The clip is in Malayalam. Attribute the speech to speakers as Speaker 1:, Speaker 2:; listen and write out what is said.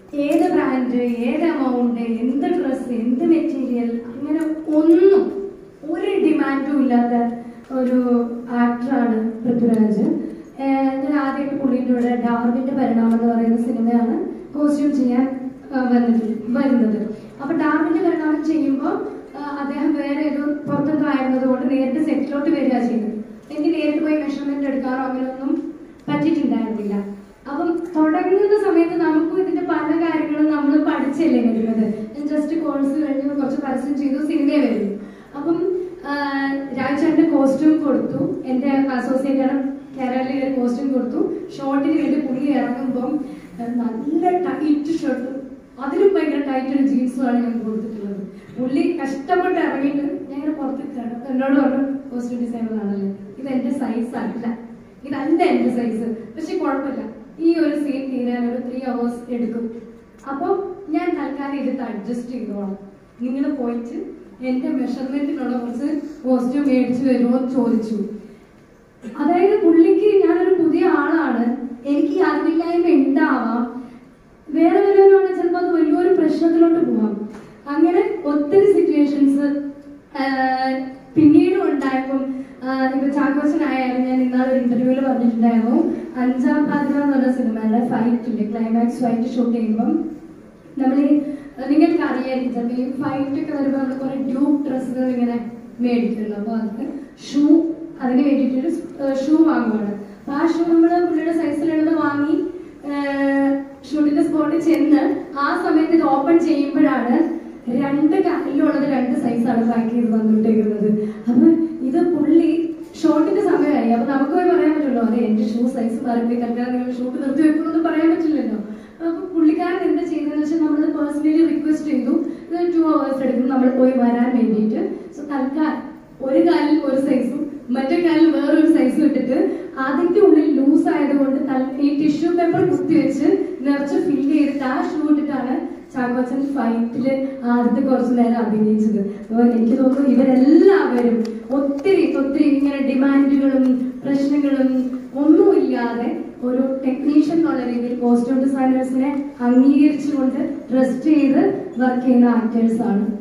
Speaker 1: ഏത് ബ്രാൻഡ് ഏത് എമൗണ്ട് എന്ത് ഡ്രസ്സ് എന്ത് മെറ്റീരിയൽ അങ്ങനെ ഒന്നും ഒരു ഡിമാൻഡും ഇല്ലാത്ത ഒരു ആക്ടറാണ് പൃഥ്വിരാജ് ഏഹ് ഞാൻ ആദ്യമായിട്ട് പുള്ളിൻ്റെ കൂടെ ഡാർവിൻ്റെ പരിണാമം എന്ന് പറയുന്ന സിനിമയാണ് കോസ്റ്റ്യൂം ചെയ്യാൻ ആ, വന്നിട്ട് വരുന്നത് അപ്പൊ ഡാർവിൻ്റെ പരിണാമം ചെയ്യുമ്പോൾ അദ്ദേഹം വേറെ ഒരു പുറത്തൊക്കെ ആയിരുന്നത് കൊണ്ട് നേരിട്ട് സെറ്റിലോട്ട് വരിക ചെയ്തത് എനിക്ക് നേരിട്ട് പോയി മെഷർമെന്റ് എടുക്കാറോ അങ്ങനെയൊന്നും പറ്റിയിട്ടുണ്ടായിരുന്നില്ല അപ്പം തുടങ്ങുന്ന സമയത്ത് നമുക്കും ഇതിന്റെ പല കാര്യങ്ങളും നമ്മൾ പഠിച്ചല്ലേ വരുന്നത് ജസ്റ്റ് കോഴ്സ് കഴിഞ്ഞ് കുറച്ച് പരസ്യം ചെയ്തു സിനിമയെ വരും അപ്പം രാജേട്ടന്റെ കോസ്റ്റ്യൂം കൊടുത്തു എന്റെ അസോസിയേറ്റ് ആണ് കേരളയിൽ കോസ്റ്റ്യൂം കൊടുത്തു ഷോർട്ടിന് വേണ്ടി പുള്ളി ഇറങ്ങുമ്പം ആ, നല്ല ടൈറ്റ് ഷർട്ടും അതിലും ഭയങ്കര ടൈറ്റ് ഒരു ജീൻസുമാണ് ഞാൻ കൊടുത്തിട്ടുള്ളത് പുള്ളി കഷ്ടപ്പെട്ട് ഇറങ്ങിയിട്ട് ഞാൻ ഇങ്ങനെ പുറത്തേക്ക് കാണും എന്നോട് പറഞ്ഞു കോസ്റ്റ്യൂം ഡിസൈനർ ആണല്ലേ ഇത് എന്റെ സൈസ് അല്ല ഇതല്ല എന്റെ സൈസ് പക്ഷെ കുഴപ്പമില്ല ഈ ഒരു സീൻ തീരാൻ ഒരു ത്രീ അവേഴ്സ് എടുക്കും അപ്പോൾ ഞാൻ തൽക്കാലം ഇതിട്ട് അഡ്ജസ്റ്റ് ചെയ്തോളാം നിങ്ങൾ പോയിട്ട് എന്റെ മെഷർമെന്റിനുള്ള കുറച്ച് കോസ്റ്റ്യൂം മേടിച്ചു വരുമോ എന്ന് ചോദിച്ചു അതായത് പുള്ളിക്ക് ഞാനൊരു പുതിയ ആളാണ് എനിക്ക് ഈ അറിവില്ലായ്മ ഉണ്ടാവാം വേറെ വല്ലവരാണ് ചിലപ്പോൾ അത് വലിയൊരു പ്രശ്നത്തിലോട്ട് പോവാം അങ്ങനെ ഒത്തിരി സിറ്റുവേഷൻസ് പിന്നീട് ഉണ്ടായപ്പം ആഹ് ഇപ്പൊ ചാക്കോച്ചനായാലും ഞാൻ ഇന്നാളെ ഒരു ഇന്റർവ്യൂവിൽ പറഞ്ഞിട്ടുണ്ടായിരുന്നു അഞ്ചാം പാതിര എന്ന് പറഞ്ഞ സിനിമയുടെ ഫൈറ്റ് ഉണ്ട് ക്ലൈമാക്സ് ഫൈറ്റ് ഷൂട്ട് ചെയ്യുമ്പം നമ്മൾ ഈ നിങ്ങൾക്ക് അറിയായിരിക്കും ചിലപ്പോൾ ഈ ഫൈറ്റ് ഒക്കെ വരുമ്പോൾ നമ്മൾ കുറെ ഡ്യൂപ്പ് ഡ്രസ്സുകൾ ഇങ്ങനെ മേടിക്കുമല്ലോ അപ്പോൾ അതിന് ഷൂ അതിന് വേണ്ടിയിട്ടൊരു ഷൂ വാങ്ങുവാണ് അപ്പൊ ആ ഷൂ നമ്മൾ പുള്ളിയുടെ സൈസിലുള്ളത് വാങ്ങി ഷൂട്ടിന്റെ സ്പോട്ടിൽ ചെന്ന് ആ സമയത്ത് ഇത് ഓപ്പൺ ചെയ്യുമ്പോഴാണ് രണ്ട് കാലിലുള്ളത് രണ്ട് സൈസാണ് പാക്ക് ചെയ്ത് വന്നിട്ടേക്കുന്നത് അപ്പൊ ഇത് പുള്ളി ഷോട്ടിന്റെ സമയമായി അപ്പൊ നമുക്ക് പോയി പറയാൻ പറ്റുള്ളൂ അതെ എന്റെ ഷൂ സൈസ് മാറിപ്പോയി തൽക്കാലം നിങ്ങൾ ഷൂട്ട് നിർത്തി വെക്കുമെന്ന് പറയാൻ പറ്റില്ലല്ലോ അപ്പൊ പുള്ളിക്കാരൻ എന്താ ചെയ്തതെന്ന് വെച്ചാൽ നമ്മൾ പേഴ്സണലി റിക്വസ്റ്റ് ചെയ്തു ഇത് ടു അവേഴ്സ് എടുക്കും നമ്മൾ പോയി വരാൻ വേണ്ടിയിട്ട് സോ തൽക്കാലം ഒരു കാലിൽ ഒരു സൈസും മറ്റേ കാലിൽ വേറൊരു സൈസും ഇട്ടിട്ട് അതിന്റെ ഉള്ളിൽ ലൂസ് ആയതുകൊണ്ട് തൽ- ഈ ടിഷ്യൂ പേപ്പർ കുത്തിവെച്ച് നിറച്ച് ഫില്ല് ചെയ്തിട്ട് ആ ഷൂ ഇട്ടിട്ടാണ് ചാക്കോച്ചൻ ഫൈറ്റില് ആദ്യത്തെ കുറച്ചു നേരം അഭിനയിച്ചത് അപ്പോൾ എനിക്ക് തോന്നുന്നു ഇവരെല്ലാവരും ഒത്തിരി ഒത്തിരി ഇങ്ങനെ ഡിമാൻഡുകളും പ്രശ്നങ്ങളും ഒന്നുമില്ലാതെ ഒരു ടെക്നീഷ്യൻ എന്നുള്ള രീതിയിൽ കോസ്റ്റ്യൂം ഡിസൈനേഴ്സിനെ അംഗീകരിച്ചുകൊണ്ട് ട്രസ്റ്റ് ചെയ്ത് വർക്ക് ചെയ്യുന്ന ആക്ടേഴ്സ് ആണ്